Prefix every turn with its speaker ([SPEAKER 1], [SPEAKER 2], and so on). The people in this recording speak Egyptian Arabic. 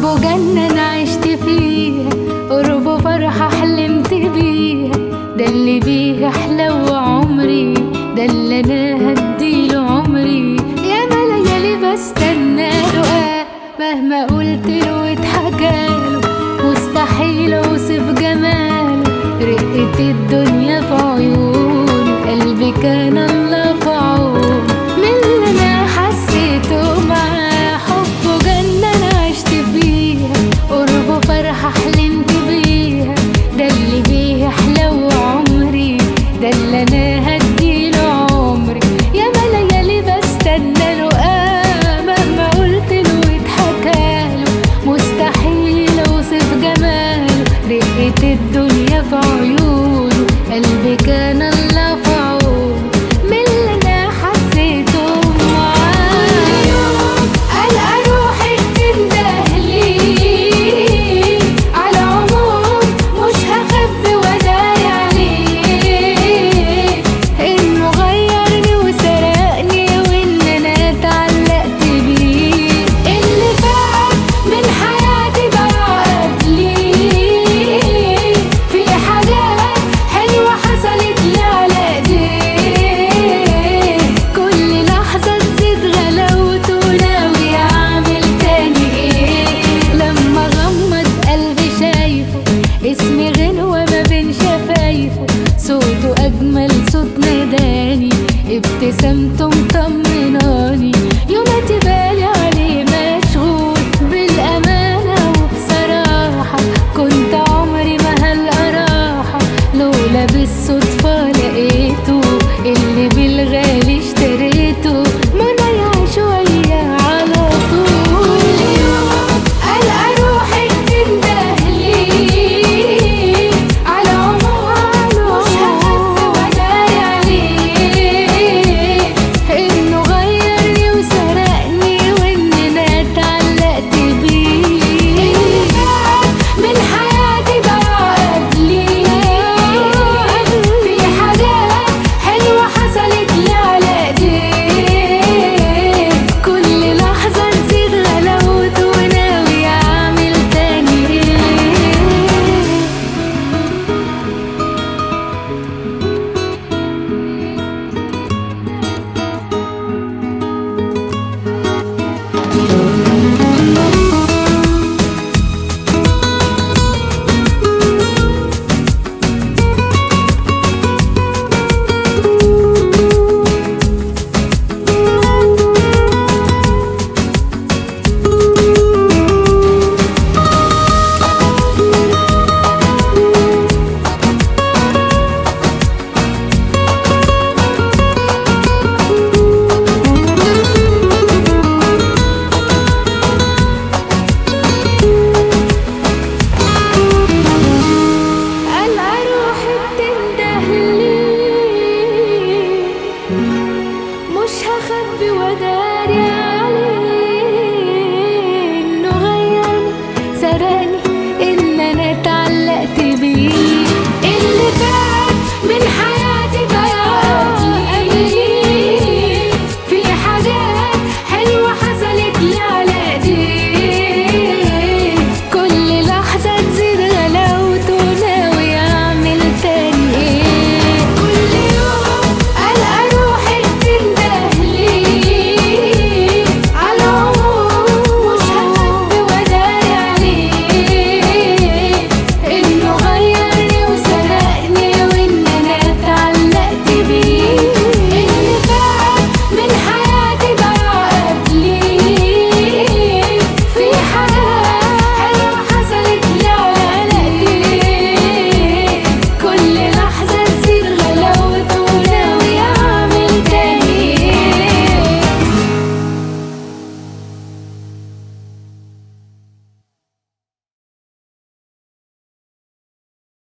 [SPEAKER 1] حبه جنة أنا عشت فيها قربه فرحة حلمت بيها ده اللي بيه أحلى عمري ده اللي أنا هديله عمري يا ليالي بستنى له مهما قلت له واتحكاله مستحيل أوصف جماله رقة الدنيا في عيونه قلبي كان الله في عونه من اللي أنا حسيته معاه حبه جنة أنا عشت فيها قربه فرحة حلوة